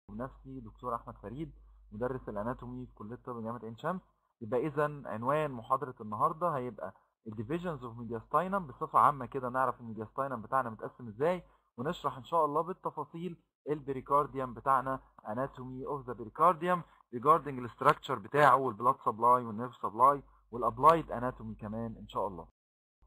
نفسي دكتور احمد فريد مدرس الاناتومي في كليه طب جامعه عين شمس يبقى اذا عنوان محاضره النهارده هيبقى الديفيجنز اوف ميدياستاينم بصفه عامه كده نعرف الميدياستاينم بتاعنا متقسم ازاي ونشرح ان شاء الله بالتفاصيل البريكارديوم بتاعنا اناتومي اوف ذا بريكارديوم ريجاردنج الاستراكشر بتاعه والبلاد سبلاي والنيرف سبلاي والابلايد اناتومي كمان ان شاء الله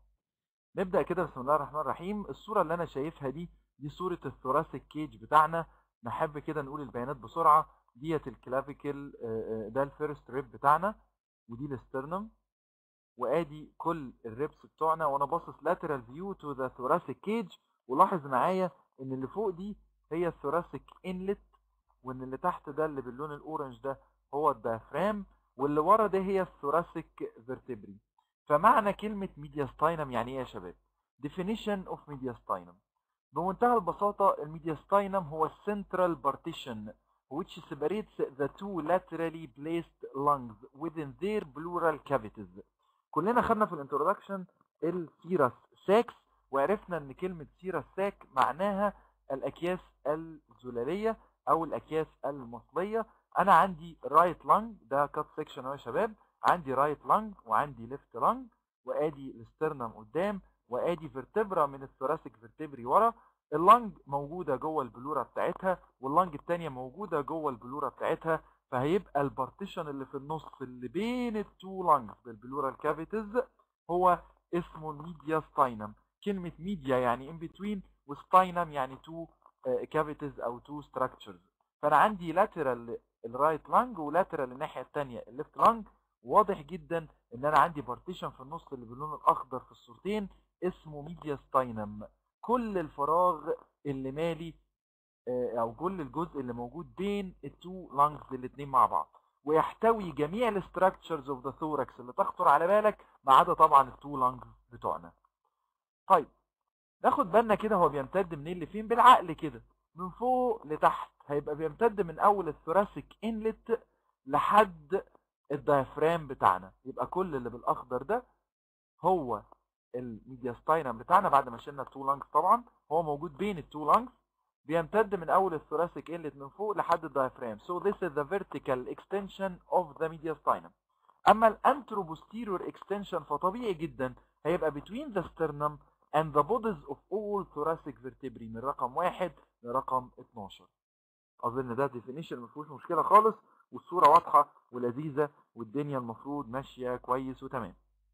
نبدا كده بسم الله الرحمن الرحيم الصوره اللي انا شايفها دي دي صوره الثوراسيك كيج بتاعنا نحب كده نقول البيانات بسرعه ديت الكلافيكل ده الفيرست ريب بتاعنا ودي الاسترنم وادي كل الريبس بتوعنا وانا باصص lateral view to the thoracic cage ولاحظ معايا ان اللي فوق دي هي الثوراسيك انلت وان اللي تحت ده اللي باللون الاورنج ده هو الدايفرام واللي ورا ده هي الثوراسيك فيرتبري فمعنى كلمة ميدياستاينم يعني ايه يا شباب definition of mediastinum بمنتهى البساطة الميدياستاينم هو السنترال partition which separates the two laterally placed lungs within their pleural cavities كلنا خدنا في الانترودكشن السيرس ساكس وعرفنا ان كلمة سيرس ساك معناها الاكياس الزلالية او الاكياس المصلية انا عندي رايت لانج ده كات سيكشن اهو يا شباب عندي رايت لانج وعندي ليفت لانج وادي الاسترنم قدام وادي فيرتبرا من الثوراسيك فيرتبري ورا اللنج موجوده جوه البلوره بتاعتها واللنج الثانيه موجوده جوه البلوره بتاعتها فهيبقى البارتيشن اللي في النص اللي بين التو لانجز بالبلورال كافيتيز هو اسمه الميديا ستاينم كلمه ميديا يعني ان بتوين وستاينم يعني تو كافيتيز او تو ستراكشرز فانا عندي لاترال الرايت لانج ولاترال الناحيه الثانيه الليفت لانج واضح جدا ان انا عندي بارتيشن في النص اللي باللون الاخضر في الصورتين اسمه ميديا ستاينم كل الفراغ اللي مالي او كل الجزء اللي موجود بين التو لانجز الاثنين مع بعض ويحتوي جميع الاستراكشرز اوف ذا ثوركس اللي تخطر على بالك ما عدا طبعا التو لانجز بتوعنا طيب ناخد بالنا كده هو بيمتد منين لفين بالعقل كده من فوق لتحت هيبقى بيمتد من اول الثوراسيك انلت لحد الدايفرام بتاعنا يبقى كل اللي بالاخضر ده هو الميدياستاينم بتاعنا بعد ما شلنا التو لانجز طبعا هو موجود بين التو لانجز بيمتد من اول الثوراسيك انلت من فوق لحد الدايفرام so this is the vertical extension of the mediastinum اما الانتروبوستيريور extension فطبيعي جدا هيبقى between the sternum and the bodies of all thoracic vertebrae من رقم واحد لرقم 12 اظن ده definition ما فيهوش مشكله خالص والصوره واضحه ولذيذه والدنيا المفروض ماشيه كويس وتمام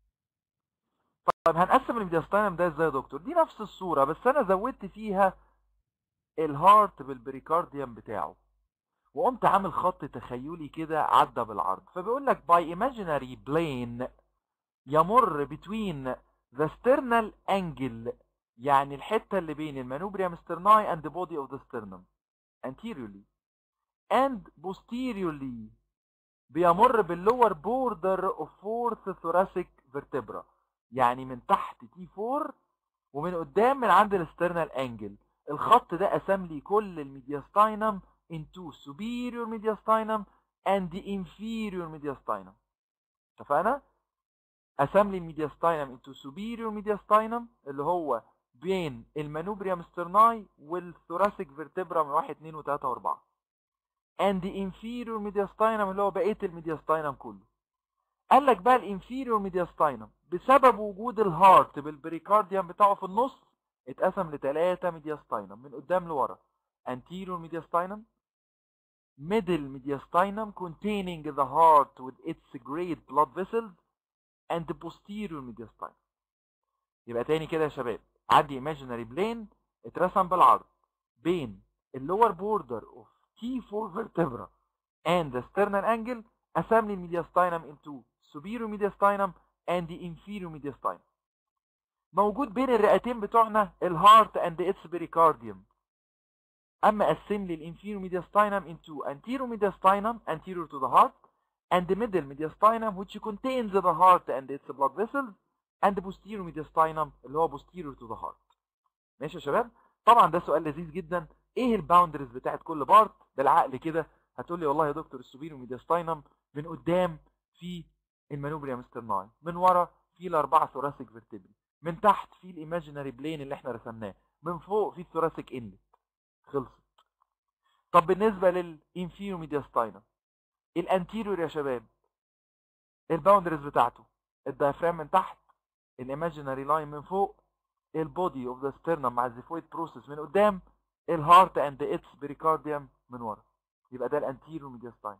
طيب هنقسم الميدياستاينم ده ازاي يا دكتور دي نفس الصوره بس انا زودت فيها الهارت بالبريكارديوم بتاعه وقمت عامل خط تخيلي كده عدى بالعرض فبيقول لك by imaginary plane يمر between the sternal angle يعني الحته اللي بين المانوبريم سترناي and the body of the sternum anteriorly and posteriorly بيمر باللور بوردر of fourth thoracic vertebra يعني من تحت تي 4 ومن قدام من عند الاسترنال انجل الخط ده قسم لي كل الميدياستاينم into superior mediastinum and the inferior mediastinum اتفقنا قسم لي الميدياستاينم into superior mediastinum اللي هو بين المانوبريم سترناي والثوراسيك فيرتبرا من 1 2 و3 و4 and the inferior mediastinum اللي هو بقيه الميدياستاينم كله قال لك بقى الانفيريور ميدياستاينم بسبب وجود الهارت بالبريكارديوم بتاعه في النص اتقسم لثلاثة ميدياستاينم من قدام لورا anterior mediastinum middle mediastinum containing the heart with its great blood vessels and the posterior mediastinum يبقى تاني كده يا شباب عندي imaginary plane اترسم بالعرض بين اللور بوردر of T4 vertebra and the sternal angle قسم لي الميدياستاينم into superior mediastinum and the inferior mediastinum موجود بين الرئتين بتوعنا الهارت and its pericardium اما قسم لي الانفيريور mediastinum into anterior mediastinum anterior to the heart and the middle mediastinum which contains the heart and its blood vessels and the posterior mediastinum اللي هو posterior to the heart ماشي يا شباب طبعا ده سؤال لذيذ جدا ايه الباوندرز بتاعت كل بارت بالعقل كده هتقول لي والله يا دكتور السوبيريور ميدياستاينم من قدام في المانوبريم سترناي من ورا في الاربعه ثوراسيك فيرتبري من تحت في الايماجينري بلين اللي احنا رسمناه من فوق في الثوراسيك انلت خلصت طب بالنسبة للانفيرو ميدياستاينم الانتيريور يا شباب الباوندرز بتاعته الدايفرام من تحت الايماجينري لاين من فوق البودي اوف ذا ستيرنم مع الزيفويد بروسيس من قدام الهارت اند اتس بريكارديوم من ورا يبقى ده الانتيريور ميدياستاينم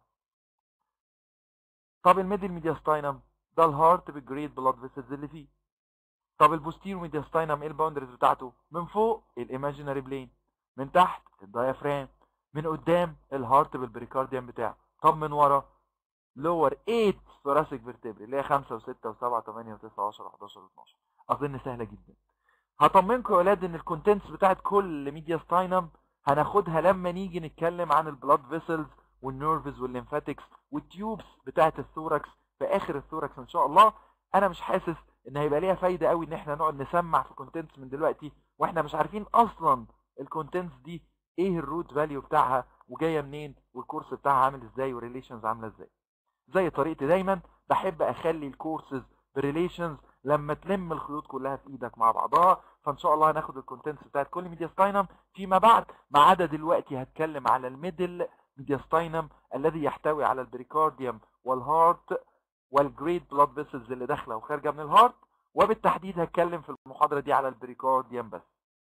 طب الميدل ميدياستاينم ده الهارت بالجريد بلاد فيسلز اللي فيه طب البوستيرو ميدياستاينم ايه الباوندرز بتاعته من فوق الايماجينري بلين من تحت الدايفرام من قدام الهارت بالبريكارديوم بتاعه طب من ورا لور 8 ثوراسيك فيرتبري اللي هي 5 و6 و7 8 و9 و10 و11 و12 اظن سهله جدا هطمنكم يا ولاد ان الكونتنتس بتاعت كل ميدياستاينم هناخدها لما نيجي نتكلم عن البلاد فيسلز والنيرفز والليمفاتكس والتيوبس بتاعت الثوركس في اخر الثوركس ان شاء الله انا مش حاسس ان هيبقى ليها فايده قوي ان احنا نقعد نسمع في كونتنتس من دلوقتي واحنا مش عارفين اصلا الكونتنتس دي ايه الروت فاليو بتاعها وجايه منين والكورس بتاعها عامل ازاي والريليشنز عامله ازاي زي طريقتي دايما بحب اخلي الكورسز بريليشنز لما تلم الخيوط كلها في ايدك مع بعضها فان شاء الله هناخد الكونتنتس بتاعت كل ميدياستاينم فيما بعد ما عدا دلوقتي هتكلم على الميدل ميدياستاينم الذي يحتوي على البريكارديوم والهارت والجريد بلاد فيسلز اللي داخله وخارجه من الهارت وبالتحديد هتكلم في المحاضره دي على البريكارديوم بس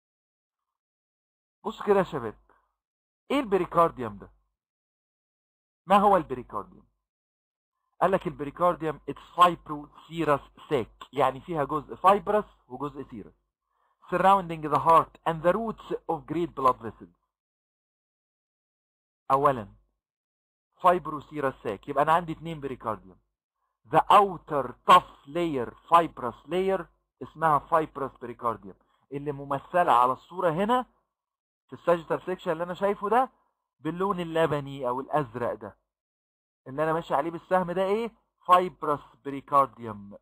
بص كده يا شباب ايه البريكارديوم ده ما هو البريكارديوم قال لك البريكارديوم اتس فايبرو سيرس ساك يعني فيها جزء فايبرس وجزء سيرس surrounding the heart and the roots of great blood vessels اولا فايبرو سيرس ساك يبقى انا عندي اتنين بريكارديوم the outer tough layer fibrous layer اسمها fibrous بريكارديوم اللي ممثلة على الصورة هنا في الساجيتال سيكشن اللي انا شايفه ده باللون اللبني او الازرق ده اللي انا ماشي عليه بالسهم ده ايه فايبرس بريكارديوم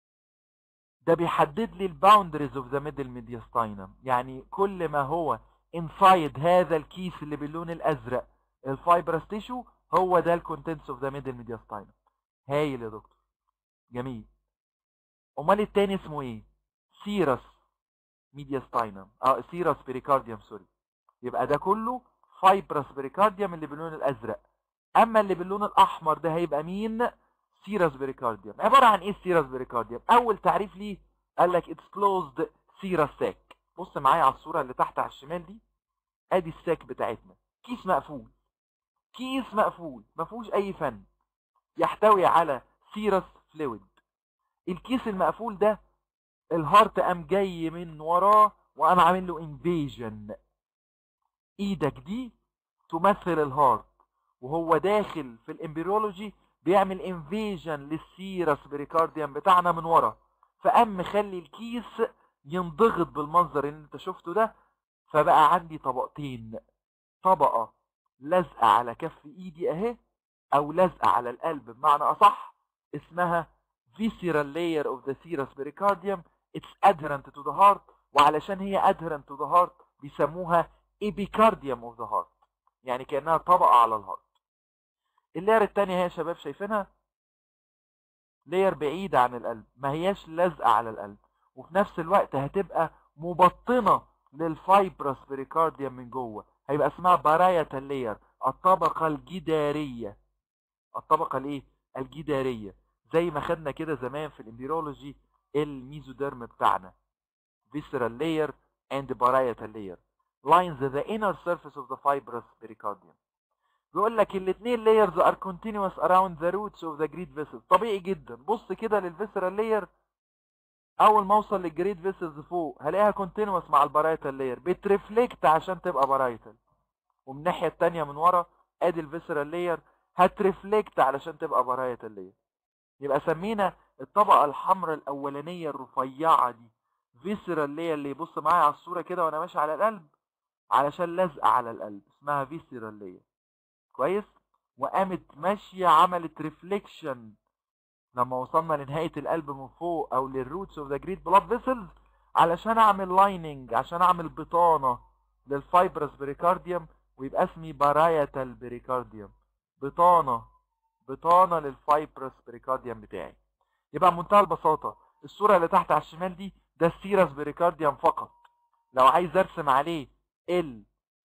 ده بيحدد لي الباوندريز اوف ذا ميدل ميدياستاينم يعني كل ما هو انسايد هذا الكيس اللي باللون الازرق الفايبرس تيشو هو ده الكونتنتس اوف ذا ميدل ميدياستاينم هايل يا دكتور جميل امال التاني اسمه ايه سيرس ميدياستاينم اه سيرس بريكارديوم سوري يبقى ده كله فايبرس بريكارديوم اللي باللون الازرق اما اللي باللون الاحمر ده هيبقى مين سيرس بريكارديوم عباره عن ايه السيرس بريكارديوم اول تعريف ليه قال لك اتس كلوزد سيرس ساك بص معايا على الصوره اللي تحت على الشمال دي ادي الساك بتاعتنا كيس مقفول كيس مقفول ما فيهوش اي فن يحتوي على سيرس فلويد الكيس المقفول ده الهارت قام جاي من وراه وقام عامل له انفيجن ايدك دي تمثل الهارت وهو داخل في الامبريولوجي بيعمل انفيجن للسيرس بريكارديوم بتاعنا من ورا فقام مخلي الكيس ينضغط بالمنظر اللي انت شفته ده فبقى عندي طبقتين طبقة لازقة على كف ايدي اهي او لازقة على القلب بمعنى اصح اسمها visceral layer of the serous pericardium it's adherent to the heart وعلشان هي adherent to the heart بيسموها epicardium of the heart يعني كأنها طبقة على الهارت اللاير التانية هي يا شباب شايفينها لاير بعيدة عن القلب ما هياش لازقة على القلب وفي نفس الوقت هتبقى مبطنة للفايبرس بريكارديوم من جوه هيبقى اسمها باراية اللاير الطبقة الجدارية الطبقة الايه الجدارية زي ما خدنا كده زمان في الامبيرولوجي الميزوديرم بتاعنا visceral layer and parietal layer lines the inner surface of the fibrous pericardium بيقول لك الاثنين layers are continuous around the roots of the great vessels طبيعي جدا بص كده للفيسرال layer اول ما اوصل للجريد فيسلز فوق هلاقيها كونتينوس مع البرايتال لاير بترفلكت عشان تبقى برايتال ومن الناحيه الثانيه من ورا ادي الفيسرال لاير هترفلكت علشان تبقى برايتال لاير يبقى سمينا الطبقه الحمراء الاولانيه الرفيعه دي فيسرال لاير اللي يبص معايا على الصوره كده وانا ماشي على القلب علشان لازقه على القلب اسمها فيسرال لاير كويس وقامت ماشيه عملت ريفليكشن لما وصلنا لنهايه القلب من فوق او للروتس اوف ذا جريت بلاد فيسلز علشان اعمل لايننج عشان اعمل بطانه للفايبرس بريكارديوم ويبقى اسمي بارايتال بريكارديوم بطانه بطانه للفايبرس بريكارديوم بتاعي يبقى بمنتهى البساطه الصوره اللي تحت على الشمال دي ده السيرس بريكارديوم فقط لو عايز ارسم عليه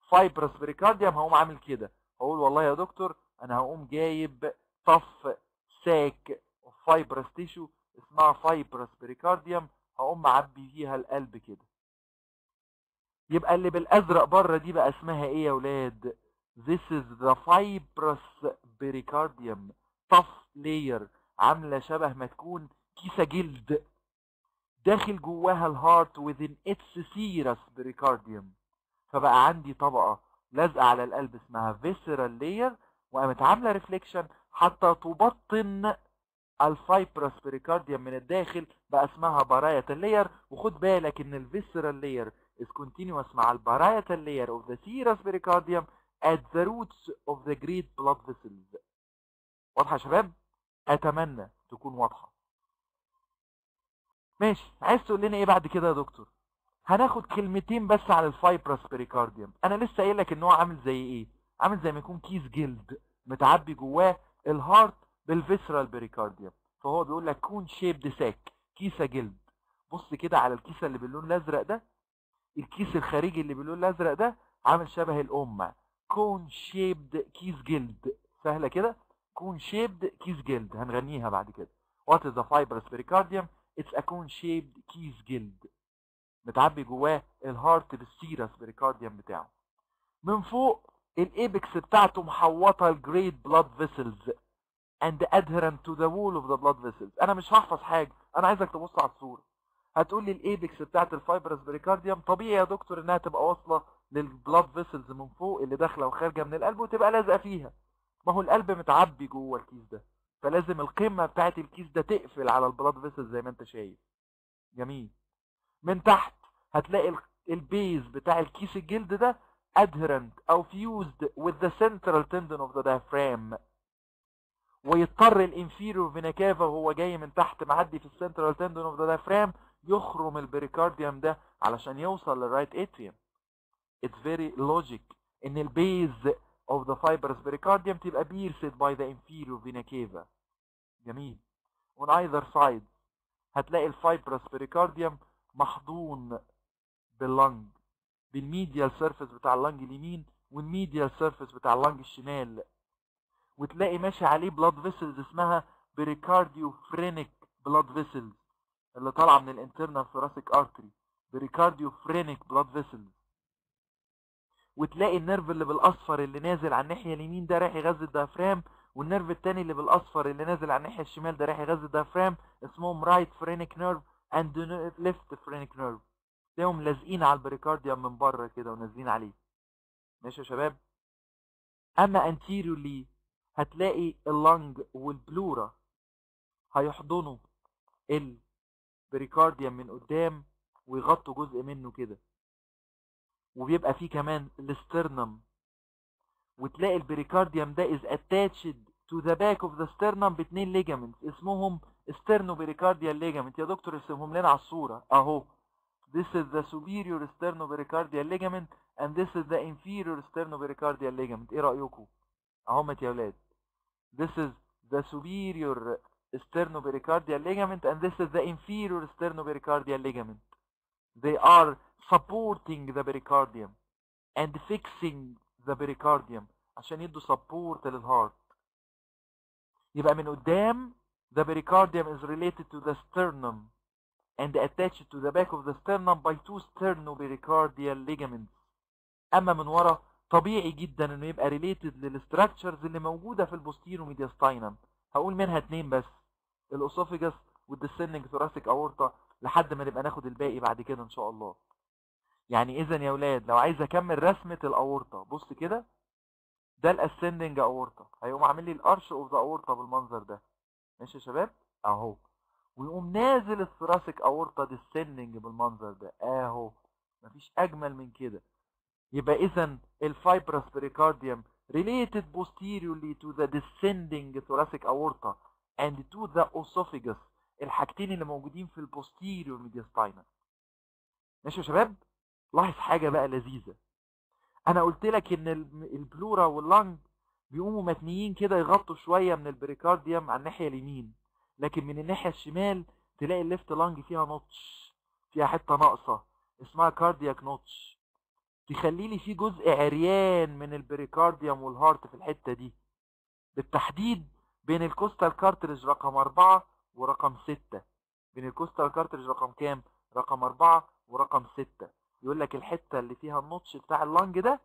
فايبرس بريكارديوم هقوم عامل كده هقول والله يا دكتور انا هقوم جايب طف ساك فايبرس تيشو اسمها فايبرس بريكارديوم هقوم معبي فيها القلب كده يبقى اللي بالازرق بره دي بقى اسمها ايه يا ولاد This is the fibrous pericardium tough layer عاملة شبه ما تكون كيسة جلد داخل جواها الهارت within its serous pericardium فبقى عندي طبقة لازقة على القلب اسمها visceral layer وقامت عاملة ريفليكشن حتى تبطن الفايبرس بريكارديوم من الداخل بقى اسمها بارايتال لاير وخد بالك ان الفيسرال لاير is continuous مع البارايتال layer of the serous pericardium at the roots of the great blood vessels واضحة يا شباب؟ اتمنى تكون واضحة ماشي عايز تقول لنا ايه بعد كده يا دكتور هناخد كلمتين بس على الفايبرس بريكارديوم انا لسه قايل لك ان هو عامل زي ايه عامل زي ما يكون كيس جلد متعبي جواه الهارت بالفيسرال بريكارديوم فهو بيقول لك كون شيبد ساك كيسه جلد بص كده على الكيسه اللي باللون الازرق ده الكيس الخارجي اللي باللون الازرق ده عامل شبه الامه كون شيبد كيس جلد سهله كده كون شيبد كيس جلد هنغنيها بعد كده وات از ذا فايبرس بريكارديوم اتس ا كون شيبد كيس جلد متعبي جواه الهارت بالسيرس بريكارديوم بتاعه من فوق الايبكس بتاعته محوطه الجريد بلاد فيسلز and adherent to the wall of the blood vessels انا مش هحفظ حاجه انا عايزك تبص على الصوره هتقول لي الايبكس بتاعت الفايبرس بريكارديوم طبيعي يا دكتور انها تبقى واصله للبلاد فيسلز من فوق اللي داخله وخارجه من القلب وتبقى لازقه فيها ما هو القلب متعبي جوه الكيس ده فلازم القمه بتاعت الكيس ده تقفل على البلاد فيسلز زي ما انت شايف جميل من تحت هتلاقي البيز بتاع الكيس الجلد ده adherent او fused with the central tendon of the diaphragm ويضطر الانفيريور فينا كافا وهو جاي من تحت معدي في السنترال تندون اوف ذا دايفرام يخرم البريكارديوم ده علشان يوصل للرايت اتريوم اتس فيري لوجيك ان البيز اوف ذا فايبرس بريكارديوم تبقى بيرسد باي ذا انفيريور فينا كافا جميل on either side هتلاقي الفايبرس بريكارديوم محضون باللنج بالميديال سيرفيس بتاع اللنج اليمين والميديال سيرفيس بتاع اللنج الشمال وتلاقي ماشي عليه بلاد فيسلز اسمها بريكارديو فرينيك بلاد فيسلز اللي طالعه من الانترنال ثوراسيك ارتري بريكارديو فرينيك بلاد فيسلز وتلاقي النيرف اللي بالاصفر اللي نازل على الناحيه اليمين ده رايح يغذي الديافرام والنيرف التاني اللي بالاصفر اللي نازل على الناحيه الشمال ده رايح يغذي الديافرام اسمهم رايت فرينيك نيرف اند ليفت فرينيك نيرف تلاقيهم لازقين على البريكارديوم من بره كده ونازلين عليه ماشي يا شباب اما انتيريورلي هتلاقي اللنج والبلورا هيحضنوا البريكارديوم من قدام ويغطوا جزء منه كده وبيبقى فيه كمان الاسترنم وتلاقي البريكارديوم ده is attached to the back of the sternum باتنين ليجامنتس اسمهم sternobericardial ligament يا دكتور ارسمهم لنا على الصورة اهو this is the superior sternobericardial ligament and this is the inferior sternobericardial ligament ايه رأيكم اهمت يا ولاد this is the superior sternobericardial ligament and this is the inferior sternobericardial ligament they are supporting the pericardium and fixing the pericardium عشان يدوا support للهارت يبقى من قدام the pericardium is related to the sternum and attached to the back of the sternum by two sternobericardial ligaments اما من ورا طبيعي جدا انه يبقى ريليتد للستراكشرز اللي موجوده في البوستيرو ميدياستاينم هقول منها اتنين بس الاسوفيجاس والديسندنج ثوراسيك اورتا لحد ما نبقى ناخد الباقي بعد كده ان شاء الله يعني اذا يا ولاد لو عايز اكمل رسمه الاورتا بص كده ده الاسندنج اورتا هيقوم عامل لي الارش اوف ذا اورتا بالمنظر ده ماشي يا شباب اهو ويقوم نازل الثوراسيك اورتا ديسندنج بالمنظر ده اهو مفيش اجمل من كده يبقى اذا الفايبرس بريكارديوم related posteriorly to the descending thoracic aorta and to the esophagus الحاجتين اللي موجودين في البوستيريور ميدياستاينم ماشي يا شباب لاحظ حاجة بقى لذيذة انا قلت لك ان البلورا واللنج بيقوموا متنيين كده يغطوا شوية من البريكارديوم على الناحية اليمين لكن من الناحية الشمال تلاقي الليفت لانج فيها نوتش فيها حتة ناقصة اسمها كاردياك نوتش تخلي لي في جزء عريان من البريكارديوم والهارت في الحتة دي بالتحديد بين الكوستال كارتريج رقم أربعة ورقم ستة بين الكوستال كارتريج رقم كام رقم أربعة ورقم ستة يقول لك الحتة اللي فيها النوتش بتاع اللنج ده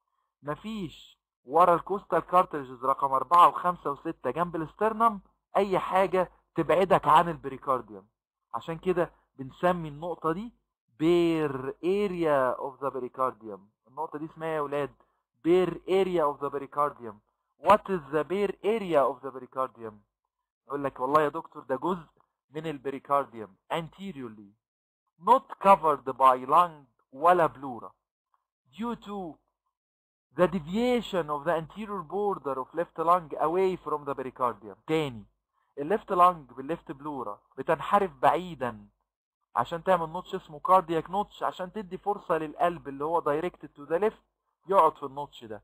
مفيش ورا الكوستال كارتريجز رقم أربعة وخمسة وستة جنب الاسترنم أي حاجة تبعدك عن البريكارديوم عشان كده بنسمي النقطة دي بير اريا اوف ذا بريكارديوم النقطة دي اسمها يا ولاد بير اريا اوف ذا بريكارديوم وات از ذا بير اريا اوف ذا بريكارديوم يقول لك والله يا دكتور ده جزء من البريكارديوم anteriorly not covered by lung ولا بلورا due to the deviation of the anterior border of left lung away from the pericardium تاني الليفت لانج بالليفت بلورا بتنحرف بعيدا عشان تعمل نوتش اسمه كاردياك نوتش عشان تدي فرصة للقلب اللي هو دايركتد تو ذا ليفت يقعد في النوتش ده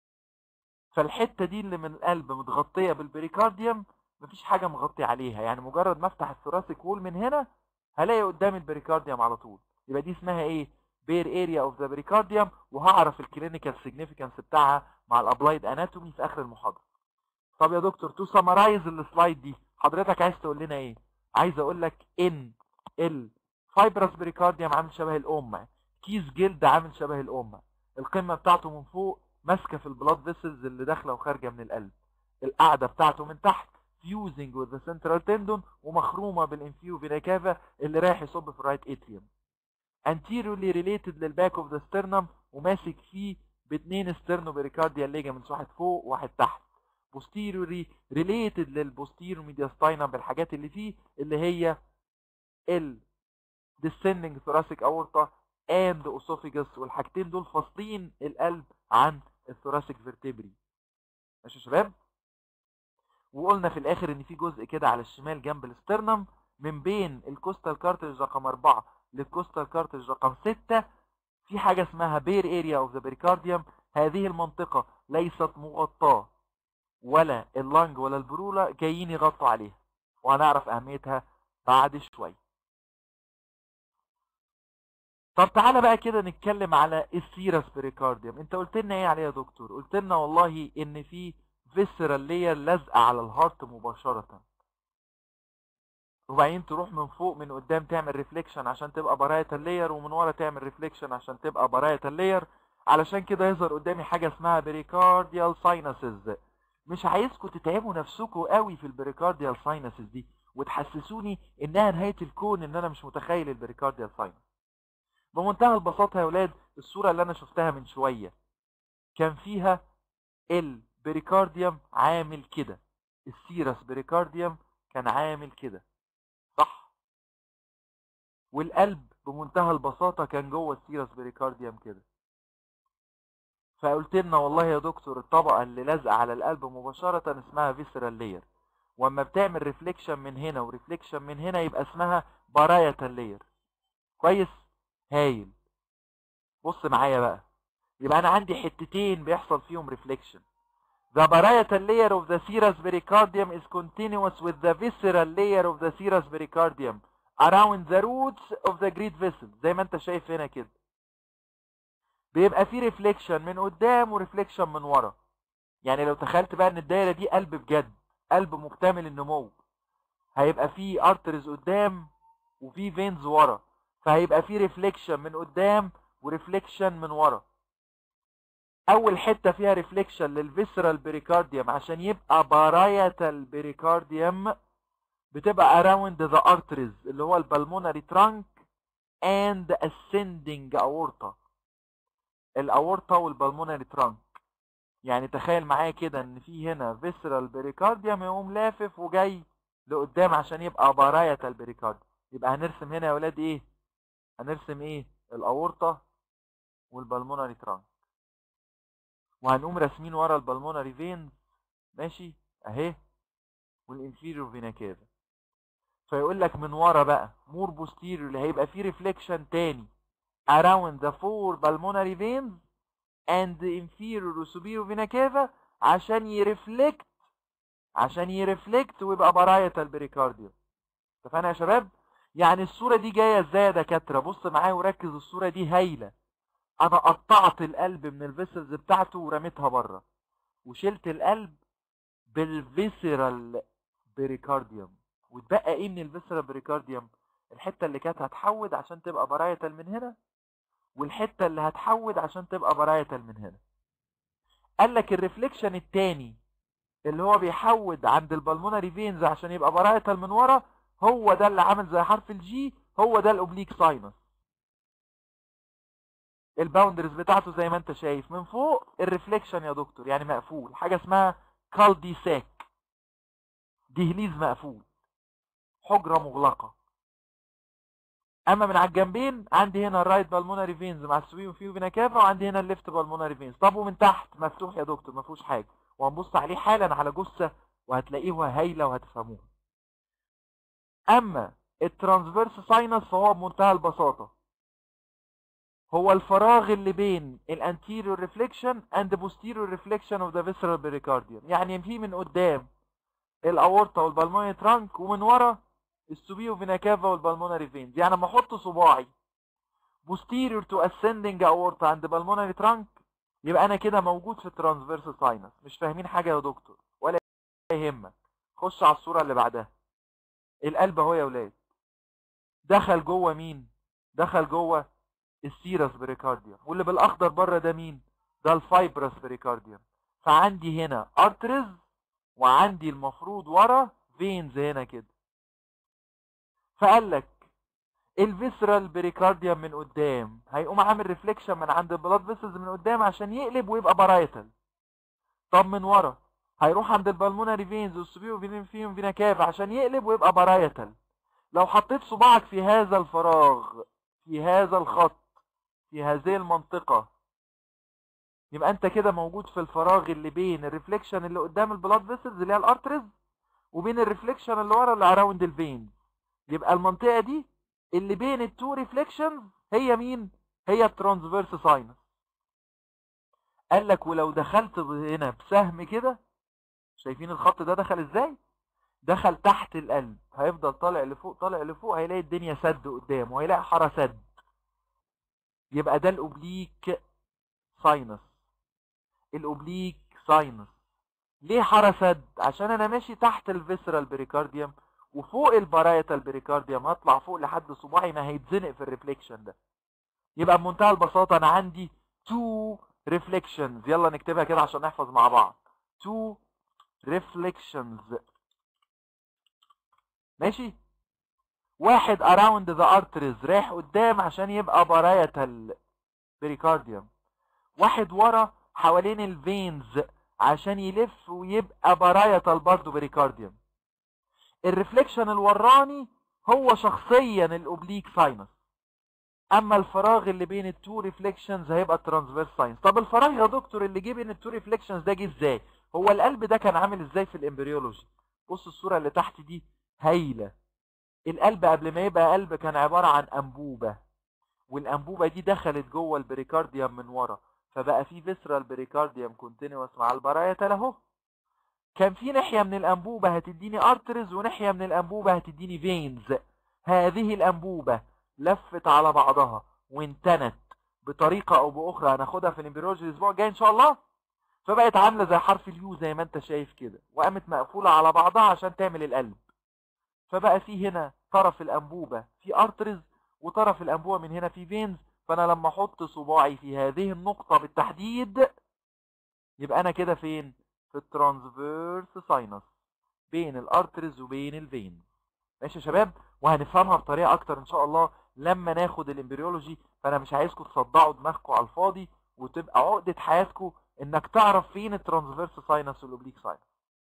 فالحتة دي اللي من القلب متغطية بالبريكارديوم مفيش حاجة مغطي عليها يعني مجرد ما افتح الثوراسيك وول من هنا هلاقي قدام البريكارديوم على طول يبقى دي اسمها ايه بير اريا اوف ذا بريكارديوم وهعرف الكلينيكال سيجنيفيكانس بتاعها مع الابلايد اناتومي في اخر المحاضره طب يا دكتور تو سمرايز السلايد دي حضرتك عايز تقول لنا ايه عايز اقول لك ان الفايبرس بريكارديوم عامل شبه الامه كيس جلد عامل شبه الامه القمه بتاعته من فوق ماسكه في البلاد فيسلز اللي داخله وخارجه من القلب القاعده بتاعته من تحت فيوزنج وذ سنترال تندون ومخرومه بالانفيو فينا كافا اللي رايح يصب في الرايت اتريوم anteriorly related للباك اوف ذا sternum وماسك فيه باثنين ستيرنو بريكارديال ليجامنتس واحد فوق وواحد تحت posteriorly related للبوستيرو ميدياستاينم بالحاجات اللي فيه اللي هي ال descending thoracic aorta and esophagus والحاجتين دول فاصلين القلب عن الثوراسيك فيرتبري ماشي يا شباب وقلنا في الاخر ان في جزء كده على الشمال جنب الاسترنم من بين الكوستال كارتريج رقم 4 للكوستال كارتريج رقم 6 في حاجة اسمها بير اريا اوف ذا بريكارديوم هذه المنطقة ليست مغطاة ولا اللنج ولا البرولة جايين يغطوا عليها وهنعرف اهميتها بعد شوية طب تعالى بقى كده نتكلم على السيرس بريكارديوم انت قلت لنا ايه عليه يا دكتور قلت لنا والله ان في فيسرال لير لازقه على الهارت مباشره وبعدين تروح من فوق من قدام تعمل ريفليكشن عشان تبقى برايتال لير ومن ورا تعمل ريفليكشن عشان تبقى برايتال لير علشان كده يظهر قدامي حاجه اسمها بريكارديال ساينسز مش عايزكم تتعبوا نفسكم قوي في البريكارديال ساينسز دي وتحسسوني انها نهايه الكون ان انا مش متخيل البريكارديال ساينس بمنتهى البساطه يا ولاد الصوره اللي انا شفتها من شويه كان فيها البريكارديوم عامل كده السيرس بريكارديوم كان عامل كده صح والقلب بمنتهى البساطة كان جوه السيرس بريكارديوم كده فقلت لنا والله يا دكتور الطبقة اللي لازقة على القلب مباشرة اسمها فيسرال لير واما بتعمل ريفليكشن من هنا وريفليكشن من هنا يبقى اسمها بارايتال لير كويس هايل بص معايا بقى يبقى انا عندي حتتين بيحصل فيهم ريفليكشن The parietal layer of the serous pericardium is continuous with the visceral layer of the serous pericardium around the roots of the great vessels زي ما انت شايف هنا كده بيبقى في ريفليكشن من قدام وريفليكشن من ورا يعني لو تخيلت بقى ان الدايره دي قلب بجد قلب مكتمل النمو هيبقى في ارترز قدام وفي فينز ورا فهيبقى في ريفليكشن من قدام وريفليكشن من ورا اول حته فيها ريفليكشن للفيسرال بريكارديوم عشان يبقى بارايتال بريكارديوم بتبقى اراوند ذا arteries اللي هو البلمونري ترانك اند ascending aorta الاورطه والبلمونري ترانك يعني تخيل معايا كده ان في هنا فيسرال بريكارديوم يقوم لافف وجاي لقدام عشان يبقى بارايتال بريكارديوم يبقى هنرسم هنا يا ولاد ايه هنرسم ايه الاورطه والبلمونري ترانك وهنقوم راسمين ورا البلمونري فين ماشي اهي والانفيريور فينا كافا فيقول لك من ورا بقى مور بوستيريور اللي هيبقى فيه ريفليكشن تاني around the four pulmonary veins and the inferior superior vena cava عشان يرفلكت عشان يرفلكت ويبقى بارايتال بريكارديوم اتفقنا يا شباب يعني الصوره دي جايه ازاي يا دكاتره بص معايا وركز الصوره دي هايله انا قطعت القلب من الفيسلز بتاعته ورميتها بره وشلت القلب بالفيسرال بريكارديوم واتبقى ايه من الفيسرال بريكارديوم الحته اللي كانت هتحود عشان تبقى برايتال من هنا والحته اللي هتحود عشان تبقى برايتال من هنا قال لك الريفليكشن التاني اللي هو بيحود عند البلمونري فينز عشان يبقى برايتال من ورا هو ده اللي عامل زي حرف الجي هو ده الاوبليك ساينس الباوندرز بتاعته زي ما انت شايف من فوق الريفليكشن يا دكتور يعني مقفول حاجه اسمها كالدي ساك دهليز مقفول حجره مغلقه اما من على الجنبين عندي هنا الرايت بالمونري فينز مع السوي وفيو فينا كافا وعندي هنا الليفت بالمونري فينز طب ومن تحت مفتوح يا دكتور ما فيهوش حاجه وهنبص عليه حالا على جثه وهتلاقيه هايله وهتفهموها اما الترانسفيرس ساينس فهو بمنتهى البساطه هو الفراغ اللي بين الانتيريور ريفليكشن اند posterior ريفليكشن اوف ذا visceral pericardium يعني في من قدام الاورطه والبلمونري ترانك ومن ورا السوبيو فينا كافا والبلمونري فينز يعني لما احط صباعي posterior to ascending aorta عند pulmonary trunk يبقى انا كده موجود في الترانسفيرس ساينس مش فاهمين حاجه يا دكتور ولا يهمك خش على الصوره اللي بعدها القلب اهو يا ولاد دخل جوه مين دخل جوه السيرس بريكارديوم واللي بالاخضر بره ده مين ده الفايبرس بريكارديوم فعندي هنا ارترز وعندي المفروض ورا فينز هنا كده فقال لك الفيسرال بريكارديوم من قدام هيقوم عامل ريفليكشن من عند البلاد فيسلز من قدام عشان يقلب ويبقى بارايتال طب من ورا هيروح عند البلمونري فينز والسبيو فين فيهم فينا كاف عشان يقلب ويبقى بارايتال لو حطيت صباعك في هذا الفراغ في هذا الخط في هذه المنطقة يبقى انت كده موجود في الفراغ اللي بين الريفليكشن اللي قدام البلاد فيسلز اللي هي الارترز وبين الريفليكشن اللي ورا اللي اراوند الفينز يبقى المنطقة دي اللي بين التو ريفليكشنز هي مين هي الترانسفيرس ساينس قال لك ولو دخلت هنا بسهم كده شايفين الخط ده دخل ازاي دخل تحت القلب هيفضل طالع لفوق طالع لفوق هيلاقي الدنيا سد قدامه وهيلاقي حاره سد يبقى ده الاوبليك ساينس الاوبليك ساينس ليه حاره سد عشان انا ماشي تحت الفيسرال بريكارديوم وفوق البرايتال بريكارديوم هطلع فوق لحد صباعي ما هيتزنق في الريفليكشن ده يبقى بمنتهى البساطه انا عندي تو ريفليكشنز يلا نكتبها كده عشان نحفظ مع بعض تو ريفليكشنز ماشي واحد around the arteries رايح قدام عشان يبقى بارايتال بريكارديوم واحد ورا حوالين الفينز عشان يلف ويبقى بارايتال برضه بريكارديوم الريفليكشن الوراني هو شخصيا الاوبليك ساينس اما الفراغ اللي بين التو ريفليكشنز هيبقى الترانسفيرس ساينس طب الفراغ يا دكتور اللي جه بين التو ريفليكشنز ده جه ازاي هو القلب ده كان عامل ازاي في الامبريولوجي بص الصوره اللي تحت دي هايله القلب قبل ما يبقى قلب كان عباره عن انبوبه والانبوبه دي دخلت جوه البريكارديوم من ورا فبقى في فيسرال بريكارديوم كونتينوس مع البرايتال اهو كان في ناحيه من الانبوبه هتديني ارترز وناحيه من الانبوبه هتديني فينز هذه الانبوبه لفت على بعضها وانتنت بطريقه او باخرى هناخدها في الامبريولوجي الاسبوع الجاي ان شاء الله فبقت عامله زي حرف اليو زي ما انت شايف كده وقامت مقفوله على بعضها عشان تعمل القلب فبقى في هنا طرف الانبوبه في ارترز وطرف الانبوبه من هنا في فينز فانا لما احط صباعي في هذه النقطه بالتحديد يبقى انا كده فين في الترانسفيرس ساينس بين الارترز وبين الفين ماشي يا شباب وهنفهمها بطريقه اكتر ان شاء الله لما ناخد الامبريولوجي فانا مش عايزكم تصدعوا دماغكم على الفاضي وتبقى عقده حياتكم انك تعرف فين الترانسفيرس ساينس والاوبليك ساينس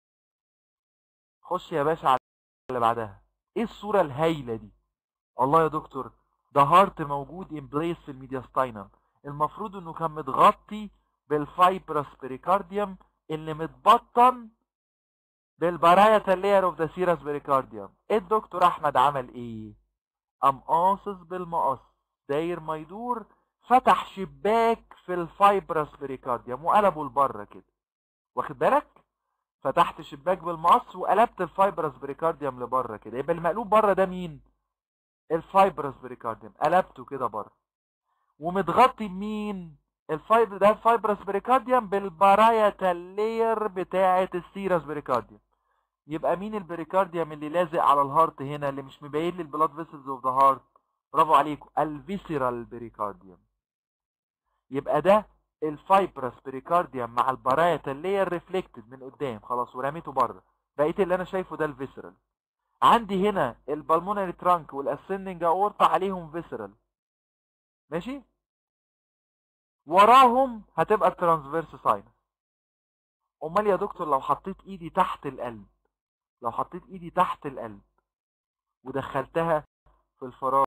خش يا باشا على اللي بعدها ايه الصوره الهايله دي الله يا دكتور ده هارت موجود ان بليس في الميدياستاينم المفروض انه كان متغطي بالفايبرس بريكارديوم اللي متبطن بالبرايا لاير اوف ذا سيرس بريكارديوم الدكتور احمد عمل ايه قام قاصص بالمقص داير ما يدور فتح شباك في الفايبرس بريكارديوم وقلبه لبره كده واخد بالك فتحت شباك بالمقص وقلبت الفايبرس بريكارديوم لبره كده يبقى المقلوب بره ده مين الفايبرس بريكارديوم قلبته كده بره ومتغطي بمين الفايبر ده الفايبرس بريكارديوم بالبرايا لاير بتاعه السيرس بريكارديوم يبقى مين البريكارديوم اللي لازق على الهارت هنا اللي مش مبين لي البلاد فيسلز اوف ذا هارت برافو عليكم الفيسيرال بريكارديوم يبقى ده الفايبرس بريكارديوم مع البرايا لاير ريفلكتد من قدام خلاص ورميته بره بقيت اللي انا شايفه ده الفيسرال عندي هنا البلمونري ترانك والاسندنج اورتا عليهم فيسرال ماشي وراهم هتبقى الترانسفيرس ساينس امال يا دكتور لو حطيت ايدي تحت القلب لو حطيت ايدي تحت القلب ودخلتها في الفراغ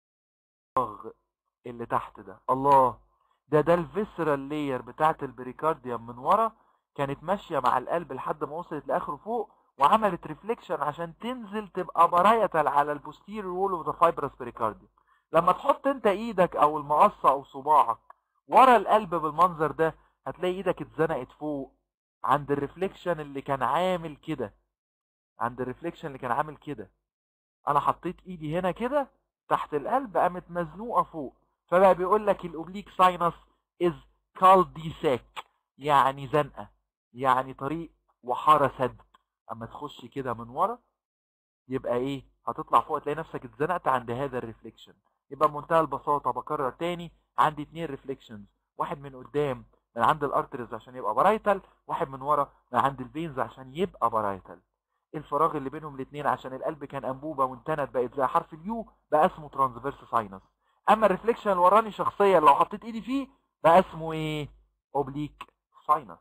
اللي تحت ده الله ده ده الفيسرال لاير بتاعت البريكارديوم من ورا كانت ماشيه مع القلب لحد ما وصلت لاخره فوق وعملت ريفليكشن عشان تنزل تبقى برايتال على البوستيريور وول اوف ذا فايبرس بريكارديوم لما تحط انت ايدك او المقصه او صباعك ورا القلب بالمنظر ده هتلاقي ايدك اتزنقت فوق عند الريفليكشن اللي كان عامل كده عند الريفليكشن اللي كان عامل كده انا حطيت ايدي هنا كده تحت القلب قامت مزنوقه فوق فبقى بيقول لك الاوبليك ساينس از كال دي ساك يعني زنقه يعني طريق وحاره سد اما تخش كده من ورا يبقى ايه هتطلع فوق تلاقي نفسك اتزنقت عند هذا الريفليكشن يبقى بمنتهى البساطه بكرر تاني عندي اتنين ريفليكشنز واحد من قدام من عند الارترز عشان يبقى بارايتال واحد من ورا من عند الفينز عشان يبقى بارايتال الفراغ اللي بينهم الاثنين عشان القلب كان انبوبه وانتنت بقت زي حرف اليو بقى اسمه ترانسفيرس ساينس اما الريفليكشن اللي وراني شخصيا لو حطيت ايدي فيه بقى اسمه ايه اوبليك ساينس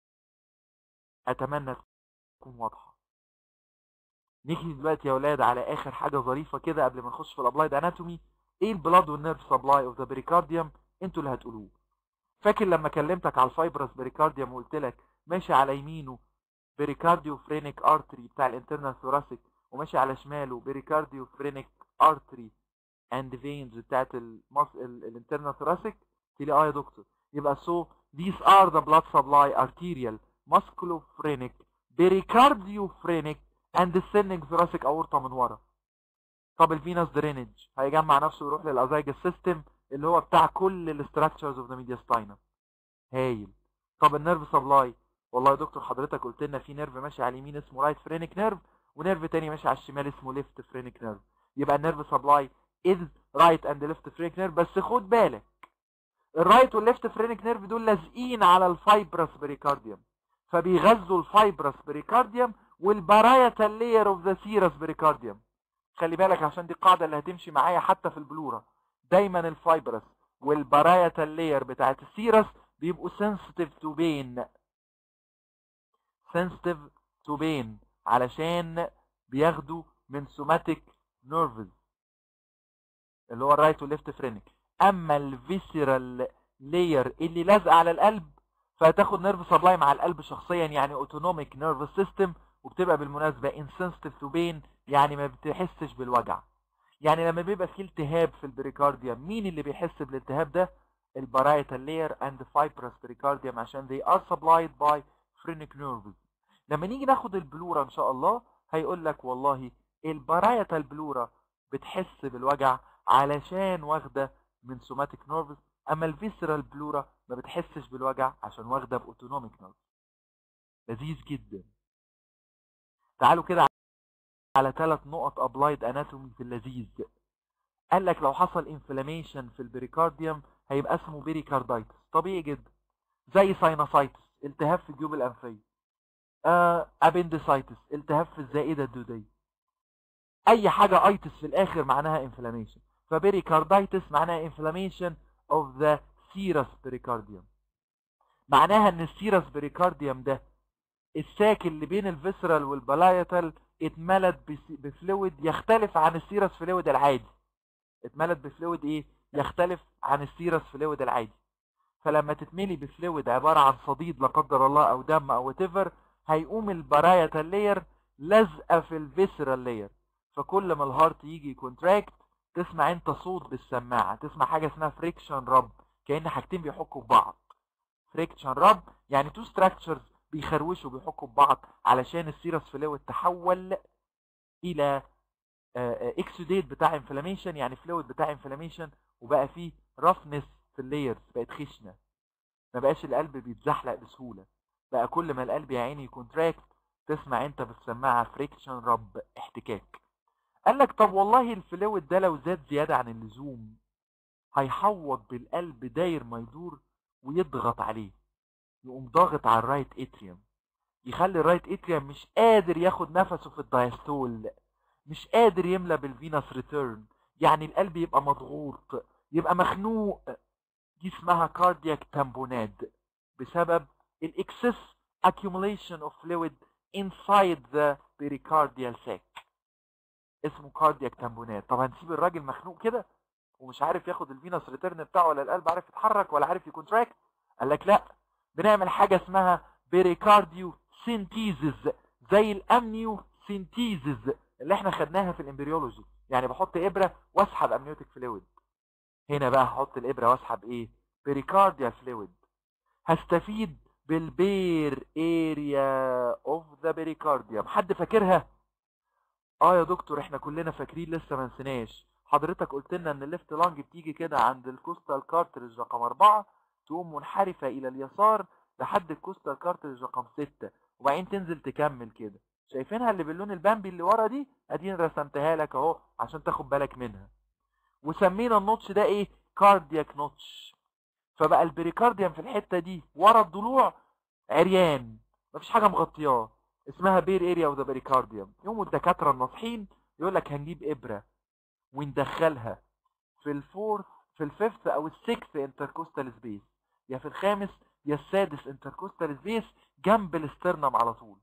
اتمنى تكون واضحه نيجي دلوقتي يا اولاد على اخر حاجه ظريفه كده قبل ما نخش في الابلايد اناتومي ايه البلاد والنيرف سبلاي اوف ذا بريكارديوم انتوا اللي هتقولوه فاكر لما كلمتك على الفايبرس بريكارديوم وقلت لك ماشي على يمينه بريكارديو فرينيك ارتري بتاع الانترنال ثوراسيك وماشي على شماله بريكارديو فرينيك ارتري اند فينز بتاعت الانترنال ثوراسيك قلت لي اه يا دكتور يبقى سو these are the blood supply arterial musculophrenic pericardiophrenic and descending thoracic aorta من ورا طب الفينس درينج هيجمع نفسه ويروح للازايجس سيستم اللي هو بتاع كل الاستراكشرز اوف ذا ميدياستاينم هايل طب النيرف سبلاي والله يا دكتور حضرتك قلت لنا في نيرف ماشي على اليمين اسمه رايت فرينك نيرف ونيرف تاني ماشي على الشمال اسمه ليفت فرينك نيرف يبقى النيرف سبلاي از رايت اند ليفت فرينك نيرف بس خد بالك الرايت والليفت فرينك نيرف دول لازقين على الفايبرس بريكارديوم فبيغذوا الفايبرس بريكارديوم والبرايا لاير اوف ذا سيرس بريكارديوم خلي بالك عشان دي القاعده اللي هتمشي معايا حتى في البلورا دايما الفايبرس والبرايا لاير بتاعت السيرس بيبقوا سنسيتيف تو بين سنسيتيف تو بين علشان بياخدوا من سوماتيك نيرفز اللي هو الرايت والليفت فرينك اما الفيسيرال لاير اللي لازقه على القلب فهتاخد نيرف سبلاي مع القلب شخصيا يعني اوتونوميك نيرف سيستم وبتبقى بالمناسبه انسنسيتيف تو بين يعني ما بتحسش بالوجع يعني لما بيبقى في التهاب في البريكارديوم مين اللي بيحس بالالتهاب ده البرايتال لاير اند fibrous بريكارديوم عشان they are supplied by phrenic nerves لما نيجي ناخد البلورا ان شاء الله هيقول لك والله البرايتال بلورا بتحس بالوجع علشان واخده من سوماتيك نيرفز اما الفيسرال بلورا ما بتحسش بالوجع عشان واخده باوتونوميك نيرفز لذيذ جدا تعالوا كده على ثلاث نقط ابلايد اناتومي في اللذيذ قال لك لو حصل انفلاميشن في البريكارديوم هيبقى اسمه بيريكاردايتس طبيعي جدا زي ساينوسايتس التهاب في الجيوب الانفيه آه ابندسايتس التهاب في الزائده الدوديه اي حاجه ايتس في الاخر معناها انفلاميشن فبيريكاردايتس معناها انفلاميشن اوف ذا سيرس بريكارديوم معناها ان السيرس بريكارديوم ده الساك اللي بين الفيسرال والبلايتال اتملت بفلويد يختلف عن السيرس فلويد العادي اتملت بفلويد ايه يختلف عن السيرس فلويد العادي فلما تتملي بفلويد عبارة عن صديد لا قدر الله او دم او whatever هيقوم البرايا لاير لازقه في الفيسرال لاير فكل ما الهارت يجي كونتراكت تسمع انت صوت بالسماعه تسمع حاجه اسمها فريكشن رب كان حاجتين بيحكوا ببعض فريكشن رب يعني تو ستراكشرز بيخروشوا بيحكوا ببعض علشان السيرس فلويد تحول الى اكسوديت بتاع انفلاميشن يعني فلويد بتاع انفلاميشن وبقى فيه رفنس في اللايرز بقت خشنه ما بقاش القلب بيتزحلق بسهوله بقى كل ما القلب يا عيني يكونتراكت تسمع انت في السماعه فريكشن رب احتكاك قال لك طب والله الفلويد ده لو زاد زياده عن اللزوم هيحوط بالقلب داير ما يدور ويضغط عليه يقوم ضاغط على الرايت اتريوم يخلي الرايت اتريوم مش قادر ياخد نفسه في الدايستول مش قادر يملى بالفينس ريتيرن يعني القلب يبقى مضغوط يبقى مخنوق دي اسمها كاردياك تامبوناد بسبب الاكسس accumulation of fluid inside the pericardial sac اسمه كاردياك تامبوناد طب هنسيب الراجل مخنوق كده ومش عارف ياخد الفينس ريتيرن بتاعه ولا القلب عارف يتحرك ولا عارف يكونتراكت قال لك لا بنعمل حاجه اسمها بيريكارديو سينتيزز زي الامنيو سينتيزز اللي احنا خدناها في الامبريولوجي يعني بحط ابره واسحب امنيوتيك فلويد هنا بقى هحط الابره واسحب ايه بيريكارديال فلويد هستفيد بالبير اريا اوف ذا بيريكارديوم حد فاكرها اه يا دكتور احنا كلنا فاكرين لسه ما نسيناش حضرتك قلت لنا ان الليفت لانج بتيجي كده عند الكوستال كارتريج رقم أربعة تقوم منحرفة إلى اليسار لحد الكوستال كارتريج رقم ستة وبعدين تنزل تكمل كده شايفينها اللي باللون البامبي اللي ورا دي اديني رسمتها لك اهو عشان تاخد بالك منها وسمينا النوتش ده ايه كاردياك نوتش فبقى البريكارديوم في الحته دي ورا الضلوع عريان مفيش حاجه مغطياه اسمها بير اريا اوف ذا بريكارديوم يوم الدكاتره الناصحين يقول لك هنجيب ابره وندخلها في الفورث في الفيفث او السكس انتركوستال سبيس يا في الخامس يا السادس انتركوستال سبيس جنب الاسترنم على طول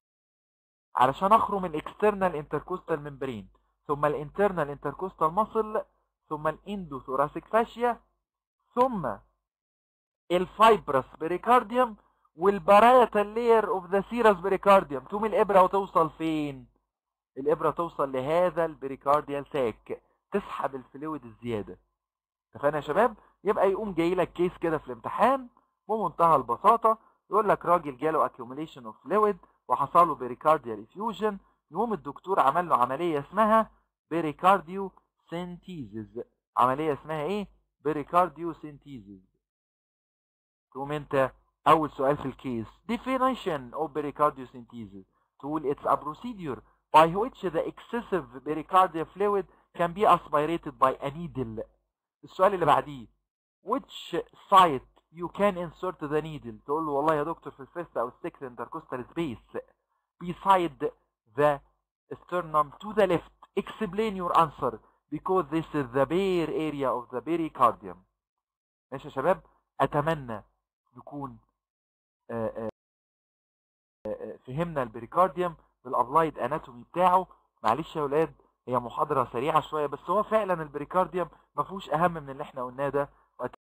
علشان اخرم الاكسترنال انتركوستال ممبرين ثم الانترنال انتركوستال ماسل ثم الاندو ثوراسيك فاشيا ثم الفايبرس بريكارديوم والبرايتال لاير اوف ذا سيرس بريكارديوم تقوم الابره وتوصل فين الابره توصل لهذا البريكارديال ساك تسحب الفلويد الزياده اتفقنا يا شباب يبقى يقوم جاي لك كيس كده في الامتحان بمنتهى البساطه يقول لك راجل جاله accumulation اوف فلويد وحصل له بريكارديال افيوجن يقوم الدكتور عمل له عمليه اسمها بريكارديو سينتيزز عمليه اسمها ايه بريكارديو سينتيزز تقوم انت اول سؤال في الكيس definition of pericardiocentesis تقول it's a procedure by which the excessive pericardial fluid can be aspirated by a needle السؤال اللي بعديه which site you can insert the needle تقول له والله يا دكتور في الفيست او السكس intercostal space beside the sternum to the left explain your answer because this is the bare area of the pericardium ماشي يا شباب اتمنى نكون آآ آآ فهمنا البريكارديوم بالابلايد اناتومي بتاعه معلش يا ولاد هي محاضره سريعه شويه بس هو فعلا البريكارديوم ما فيهوش اهم من اللي احنا قلناه ده